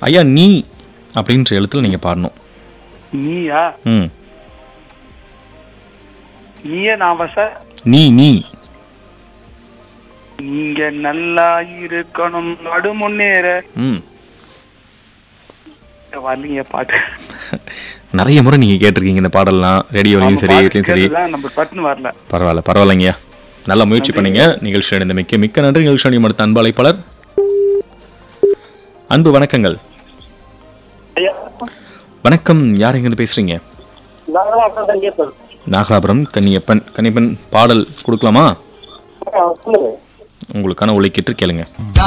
ஐயா நீ அப்படின்ற எழுத்துல நீங்க பாடணும் நீயா ம் நீயே நான் சார் நீ நீ நீங்க நல்லா இருக்கணும் நடு முன்னேற ம் வரலீங்க பாட்டு நிறைய முறை நீங்க கேட்டிருக்கீங்க இந்த பாடல்லாம் ரேடியோலையும் சரி வீட்லையும் சரி நம்ம பட்டுன்னு வரல பரவாயில்ல பரவாயில்லைங்கய்யா நல்லா முயற்சி பண்ணீங்க நிகழ்ச்சி அடைந்த மிக்க மிக்க நன்றி நிகழ்ச்சி அணி அடுத்த அன்பு அழைப்பாளர் அன்பு வணக்கங்கள் வணக்கம் யார் எங்கிருந்து பேசுறீங்க நாகலாபுரம் கன்னியப்பன் கன்னியப்பன் பாடல் கொடுக்கலாமா உங்களுக்கான ஒலிக்கிட்டு கேளுங்க